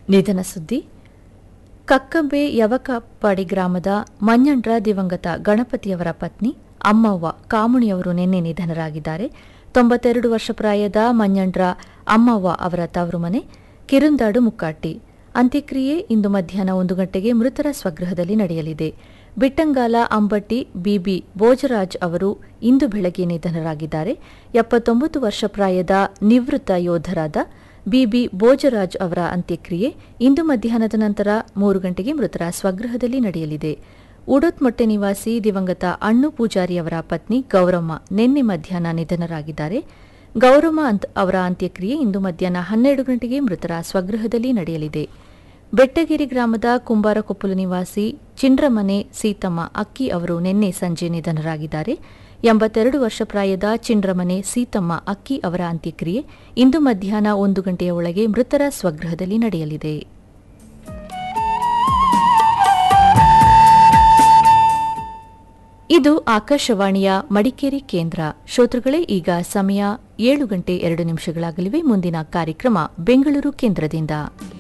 ನಿಧನ ಸುದ್ದಿ ಕಕ್ಕಂಬೆ ಯವಕಪಾಡಿ ಗ್ರಾಮದ ಮಂಜಂಡ್ರ ದಿವಂಗತ ಗಣಪತಿಯವರ ಪತ್ನಿ ಅಮ್ಮವ್ವ ಕಾಮುಣಿಯವರು ನಿನ್ನೆ ನಿಧನರಾಗಿದ್ದಾರೆ ತೊಂಬತ್ತೆರಡು ವರ್ಷ ಪ್ರಾಯದ ಮಂಜಂಡ್ರ ಅಮ್ಮವ್ವ ಅವರ ತವರು ಮನೆ ಕಿರುಂದಾಡು ಮುಕ್ಕಾಟಿ ಅಂತ್ಯಕ್ರಿಯೆ ಇಂದು ಮಧ್ಯಾಹ್ನ ಒಂದು ಗಂಟೆಗೆ ಮೃತರ ಸ್ವಗೃಹದಲ್ಲಿ ನಡೆಯಲಿದೆ ಬಿಟ್ಟಂಗಾಲ ಅಂಬಟ್ಟಿ ಬಿಬಿ ಭೋಜರಾಜ್ ಅವರು ಇಂದು ಬೆಳಗ್ಗೆ ನಿಧನರಾಗಿದ್ದಾರೆ ಎಪ್ಪತ್ತೊಂಬತ್ತು ವರ್ಷ ಪ್ರಾಯದ ನಿವೃತ್ತ ಯೋಧರಾದ ಬಿಬಿ ಭೋಜರಾಜ್ ಅವರ ಅಂತ್ಯಕ್ರಿಯೆ ಇಂದು ಮಧ್ಯಾಹ್ನದ ನಂತರ ಮೂರು ಗಂಟೆಗೆ ಮೃತರ ಸ್ವಗೃಹದಲ್ಲಿ ನಡೆಯಲಿದೆ ಉಡೋತ್ಮೊಟ್ಟೆ ನಿವಾಸಿ ದಿವಂಗತ ಅಣ್ಣು ಪೂಜಾರಿ ಅವರ ಪತ್ನಿ ಗೌರಮ್ಮ ನಿನ್ನೆ ಮಧ್ಯಾಹ್ನ ನಿಧನರಾಗಿದ್ದಾರೆ ಗೌರಮ್ಮ ಅಂತ್ ಅವರ ಅಂತ್ಯಕ್ರಿಯೆ ಇಂದು ಮಧ್ಯಾಹ್ನ ಹನ್ನೆರಡು ಗಂಟೆಗೆ ಮೃತರ ಸ್ವಗೃಹದಲ್ಲಿ ನಡೆಯಲಿದೆ ಬೆಟ್ಟಗಿರಿ ಗ್ರಾಮದ ಕುಂಬಾರಕೊಪ್ಪಲು ನಿವಾಸಿ ಚಿಂಡ್ರಮನೆ ಸೀತಮ್ಮ ಅಕ್ಕಿ ಅವರು ನಿನ್ನೆ ಸಂಜೆ ನಿಧನರಾಗಿದ್ದಾರೆ ಎಂಬತ್ತೆರಡು ವರ್ಷ ಪ್ರಾಯದ ಚಿಂಡ್ರಮನೆ ಸೀತಮ್ಮ ಅಕ್ಕಿ ಅವರ ಅಂತ್ಯಕ್ರಿಯೆ ಇಂದು ಮಧ್ಯಾಹ್ನ ಒಂದು ಗಂಟೆಯ ಒಳಗೆ ಮೃತರ ಸ್ವಗೃಹದಲ್ಲಿ ನಡೆಯಲಿದೆ ಇದು ಆಕಾಶವಾಣಿಯ ಮಡಿಕೇರಿ ಕೇಂದ್ರ ಶ್ರೋತೃಗಳೇ ಈಗ ಸಮಯ ಏಳು ಗಂಟೆ ಎರಡು ನಿಮಿಷಗಳಾಗಲಿವೆ ಮುಂದಿನ ಕಾರ್ಯಕ್ರಮ ಬೆಂಗಳೂರು ಕೇಂದ್ರದಿಂದ